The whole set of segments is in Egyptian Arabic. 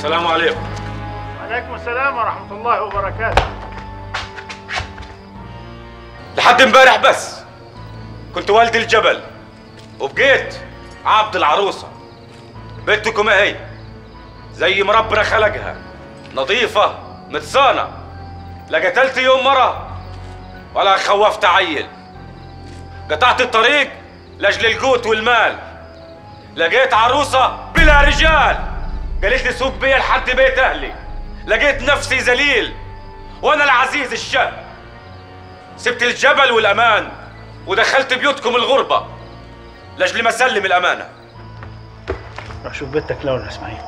السلام عليكم وعليكم السلام ورحمة الله وبركاته لحد امبارح بس كنت والد الجبل وبقيت عبد العروسة بنتكم اهي زي ما ربنا خلقها نظيفة متصانة لا قتلت يوم مرة ولا خوفت عيل قطعت الطريق لاجل القوت والمال لقيت عروسة بلا رجال قالت لي سوق بيا لحد بيت اهلي لقيت نفسي ذليل وانا العزيز الشاب سبت الجبل والامان ودخلت بيوتكم الغربة لاجل ما اسلم الامانة روح شوف بنتك لون يا اسماعيل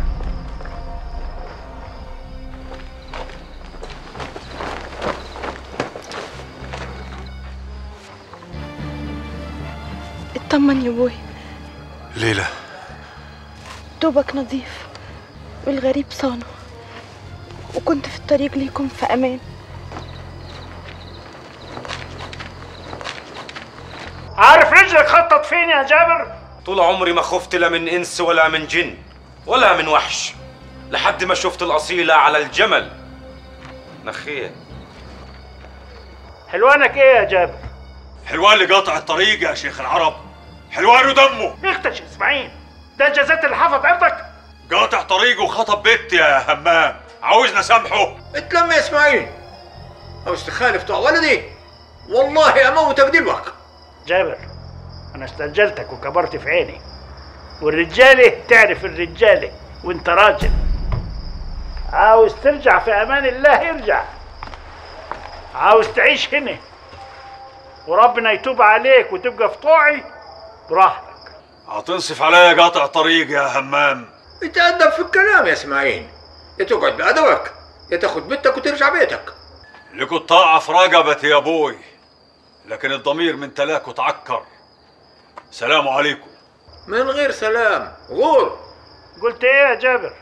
اطمن يا ابوي ليلى دوبك نظيف والغريب صانه وكنت في الطريق ليكم في امان عارف رجلك خطط فين يا جابر؟ طول عمري ما خفت لا من انس ولا من جن ولا من وحش لحد ما شفت الاصيلة على الجمل نخيه حلوانك ايه يا جابر؟ حلوان اللي قاطع الطريق يا شيخ العرب حلوان ودمه اختش اسماعيل ده جزات اللي حفظ عرضك؟ قاطع طريقه وخطب بنتي يا همام عاوزنا سامحه اتلم يا اسماعيل عاوز تخالف طوع ولدي والله اموتك دلوقتي جابر انا استرجلتك وكبرت في عيني والرجاله تعرف الرجاله وانت راجل عاوز ترجع في امان الله ارجع عاوز تعيش هنا وربنا يتوب عليك وتبقى في طوعي براحتك هتنصف عليا قاطع طريق يا همام اتأدب في الكلام يا اسماعيل يا تقعد بأدبك يا تاخد بنتك وترجع بيتك لكم طاعة في رقبتي يا ابوي لكن الضمير من تلاك وتعكر سلام عليكم من غير سلام غور قلت ايه يا جابر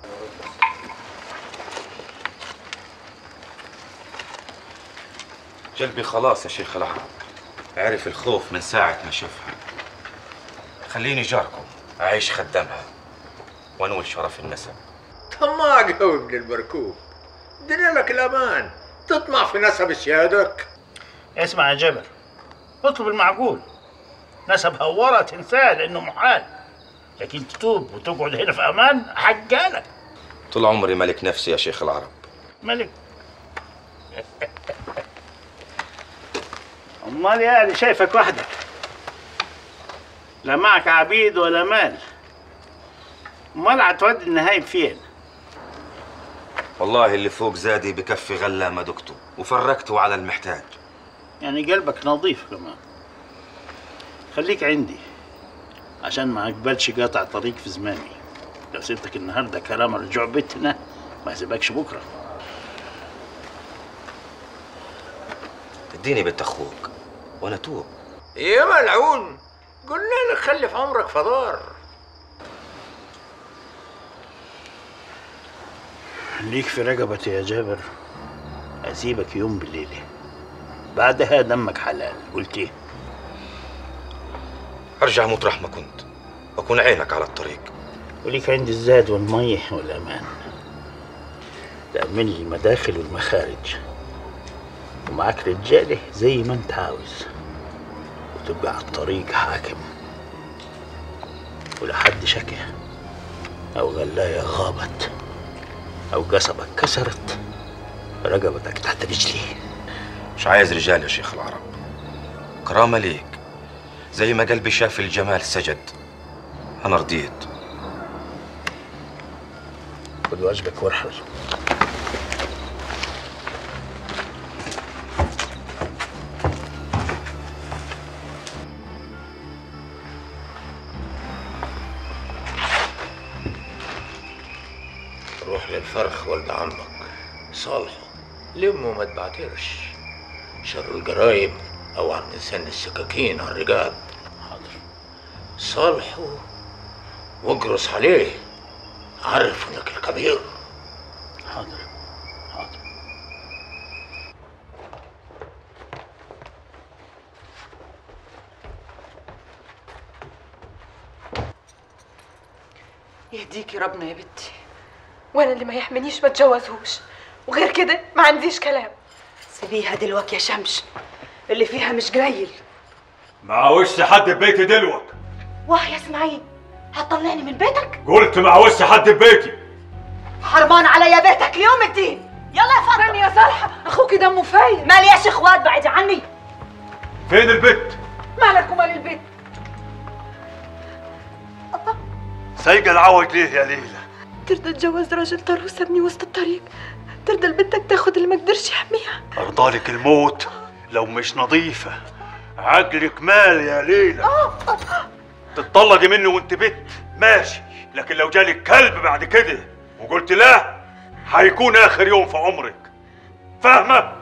جلبي خلاص يا شيخ العرب عرف الخوف من ساعة ما شافها خليني جاركم أعيش خدامها وأنول شرف النسب طماع قوي ابن البركوب دنا لك الامان تطمع في نسب سيادك اسمع يا جابر اطلب المعقول نسب هورة تنساه لانه محال لكن تتوب وتقعد هنا في امان حقالك طول عمري ملك نفسي يا شيخ العرب ملك امال يا اللي شايفك وحدك لا معك عبيد ولا مال امال هتودي النهايب فين والله اللي فوق زادي بكفي غلة ما دقته وفرقته على المحتاج يعني قلبك نظيف كمان خليك عندي عشان ما اقبلش قاطع طريق في زماني لو سبتك النهارده كلام رجوع بيتنا ما اسيبكش بكره اديني بنت أخوك وأنا توب يا ملعون قلنا لك خلي في عمرك فضار ليك في رقبتي يا جابر اسيبك يوم بالليله بعدها دمك حلال قلت ايه أرجع مطرح ما كنت وأكون عينك على الطريق وليك عندي الزاد والمية والأمان تأمن لي المداخل والمخارج ومعاك رجالة زي ما انت عاوز وتبقى على الطريق حاكم ولا حد شكى أو غلاية غابت أو قصبك كسرت رقبتك تحت رجلي مش عايز رجال يا شيخ العرب كرامة ليك زي ما قلبي شاف الجمال سجد أنا رضيت خد واجبك وارحل روح للفرخ ولد عمك صالحه لمه وما تبعترش شر الجرايم او عم نسن السكاكين على الرقاب حاضر صالحه واجرس عليه عرف انك الكبير حاضر حاضر يهديكي ربنا يا بنتي وانا اللي ما يحمنيش ما اتجوزهوش وغير كده ما عنديش كلام سيبيها دلوقتي يا شمس اللي فيها مش قليل مع وش حد ببيتي دلوقتي واه يا اسماعيل هتطلعني من بيتك قلت مع وش حد ببيتي حرمان عليا بيتك ليوم الدين يلا يا فاطمه يا صالحة اخوكي دمه فاير مالياش اخوات بعد عني فين البت مالك ومال البيت سايقه العوج ليه يا ليلى ترضى اتجوز راجل طروس ابني وسط الطريق ترضى لبنتك تاخد اللي ما قدرش يحميها ارضالك الموت لو مش نظيفه عقلك مال يا ليلى تتطلقي منه وانت بت ماشي لكن لو جالك كلب بعد كده وقلت لا هيكون اخر يوم في عمرك فاهمه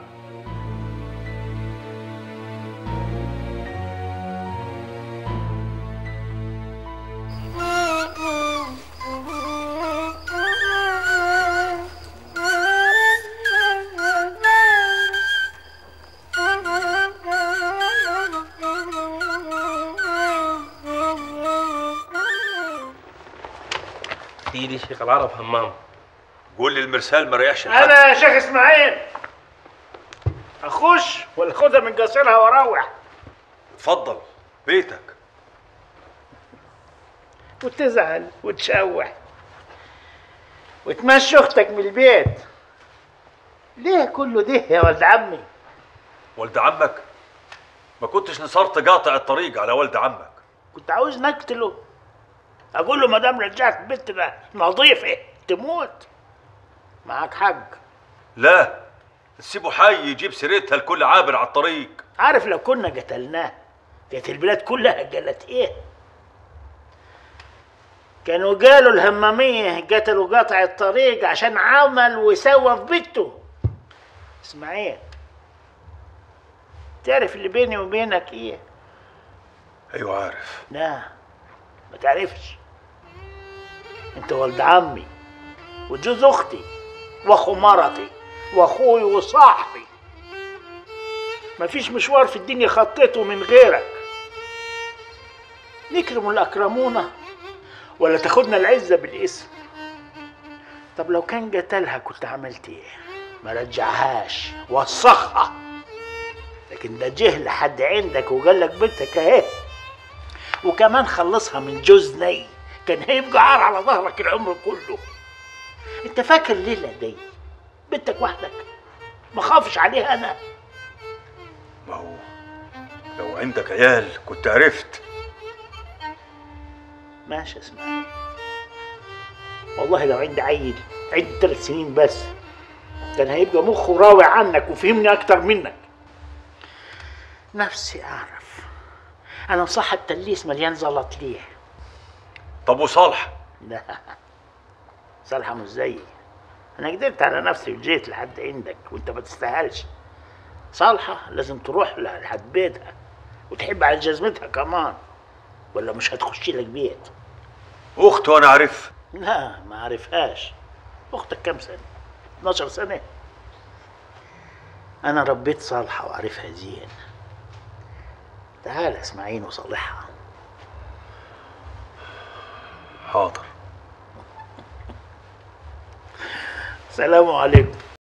سيدي شيخ العرب همام قول لي المرسال ما ريحش انا يا شيخ اسماعيل اخش ولا خدها من قصرها واروح اتفضل بيتك وتزعل وتشوح وتمشي اختك من البيت ليه كله ده يا ولد عمي ولد عمك ما كنتش نصرت قاطع الطريق على ولد عمك كنت عاوز نقتله اقول له ما دام رجعت بنتنا نظيفه تموت معك حق لا تسيبه حي يجيب سيرتها لكل عابر على الطريق عارف لو كنا قتلناه كانت البلاد كلها قالت ايه كانوا قالوا الهمامية قتلوا قاطع الطريق عشان عمل وسوى في بيته اسماعيل تعرف اللي بيني وبينك ايه ايوه عارف لا ما تعرفش انت ولد عمي وجوز اختي واخو مرتي واخوي وصاحبي مفيش مشوار في الدنيا خطيته من غيرك نكرم الاكرمون ولا تاخدنا العزه بالاسم طب لو كان قتلها كنت عملت ايه ما رجعهاش وسخها لكن ده جه لحد عندك وقال لك بنتك اهي وكمان خلصها من جوز ني كان هيبقى عار على ظهرك العمر كله انت فاكر ليلة دي بنتك وحدك ما خافش عليها انا ما هو لو عندك عيال كنت عرفت ماشي اسمع والله لو عندي عيل عندي ثلاث سنين بس كان هيبقى مخه راوي عنك وفهمني اكتر منك نفسي اعرف انا صح التليس مليان زلط ليه طب وصالح لا صالحة مش زيي انا قدرت على نفسي وجيت لحد عندك وانت ما تستاهلش صالحة لازم تروح لها لحد بيتها وتحب على جزمتها كمان ولا مش هتخشي لك بيت اخته انا عارف لا ما عارفهاش اختك كم سنة 12 سنة انا ربيت صالحة وعارفها زين تعال اسمعين وصالحها حاضر سلام عليكم